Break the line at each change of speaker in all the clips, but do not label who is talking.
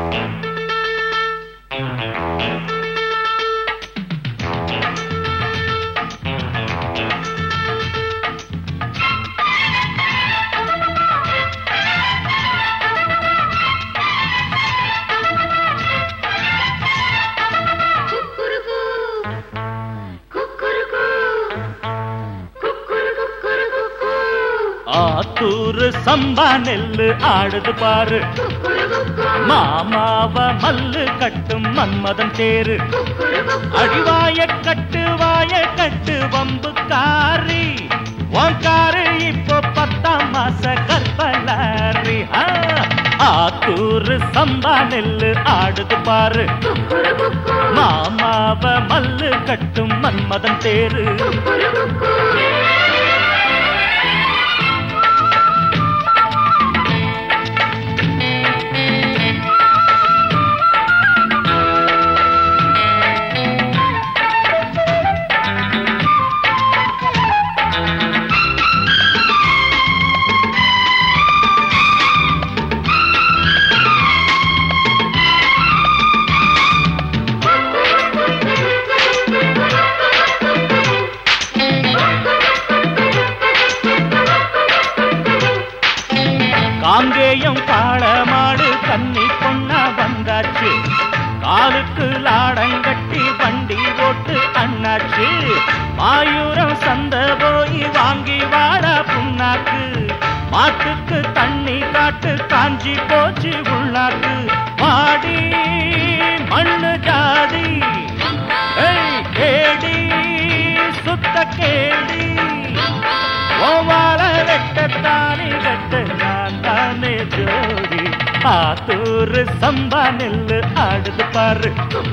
குக்குருக்கு குக்குருக்கு குக்குரு குக்குரு குக்கு
ஆத்தூரு சம்பா நெல்லு ஆடுது பாரு
குக்குரு குக்கு
மாமாவ மல்லு கட்டும் மன்மதன் தேரு
குக்குரு குக்கு
அடிவாய கட்டு வாய கட்டு வம்புக்காரி உன்காரு இப்போ பத்தாம் மாச கற்பலாரி ஆ, ஆத்தூரு சம்பா நெல்லு ஆடுது பாரு
குக்குரு குக்கு
மாமாவ மல்லு கட்டும் மன்மதன் தேரு
குக்குரு குக்கு
காங்கேயம் காளமாடு கன்னி பொண்ணா வந்தாச்சு காலுக்கு லாடங்கட்டி வண்டி ஓட்டு அண்ணாச்சு மாயூரம் சந்த போய் வாங்கி வாடா புண்ணாக்கு மாட்டுக்கு தண்ணி காட்டு காஞ்சி போச்சு உள்ளாக்கு வாடி மண்ணு ஜாதி ஏய், கேடி சுத்த கேடி ஓவால வெட்டத்தானி வெட்ட நான் தானே ஜோடி ஆத்தூரு சம்பா நெல்லு ஆடுது பாரு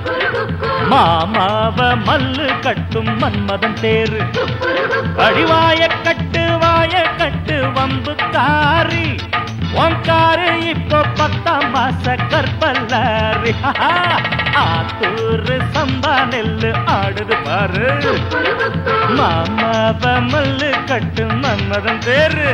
மாமாவ மல்லு கட்டும் மன்மதன் தேரு அடிவாய கட்டு வாய கட்டு வம்பு காரி உன்காரு இப்போ பத்தாம் மாச கற்பல்லாரி ஆத்தூரு சம்பா நெல்லு ஆடுது பாரு மாமாவ மல்லு கட்டு மன்மதன் தேரு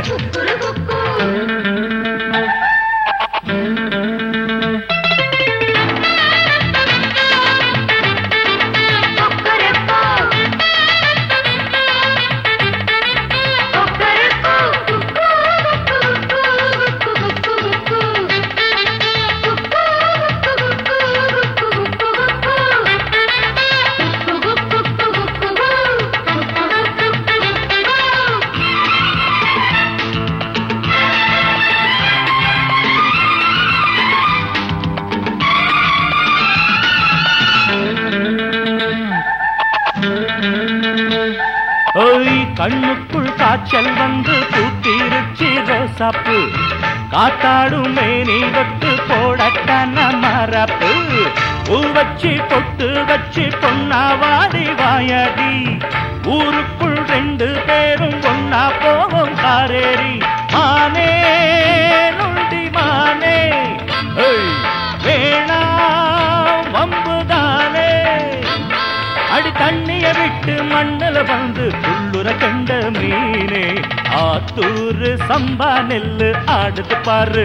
ஓய் கண்ணுக்குள் காய்ச்சல் வந்து பூத்திருச்சி ரோசாப்பு காத்தாடும் மேனி தொட்டு போடட்டான மரப்பு பூ வச்சு பொட்டு வச்சு பொன்னாவாடி வாயாடி ஊருக்குள் ரெண்டு பேரும் ஒன்னா போவோம் காரேரி மானே நொண்டி மானே ஏய், வேணாம் வம்புதானே அடி தண்ணிய விட்டு மண்ணுல வந்து உள்ளுர கண்ட மீனே ஆத்தூரு சம்பா நெல்லு ஆடுது பாரு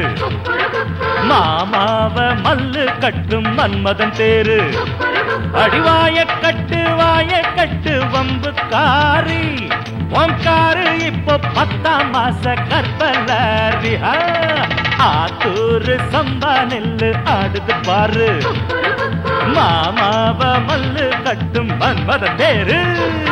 மாமாவ மல்லு கட்டும் மன்மதன் தேரு அடிவாய கட்டு வாய கட்டு வம்பு காரி உன்காரு இப்போ பத்தாம் மாச கற்பலாரி ஆ, ஆத்தூரு சம்பா நெல்லு ஆடுது பாரு மாமாவ மல்லு கட்டும் மன்மத தேரு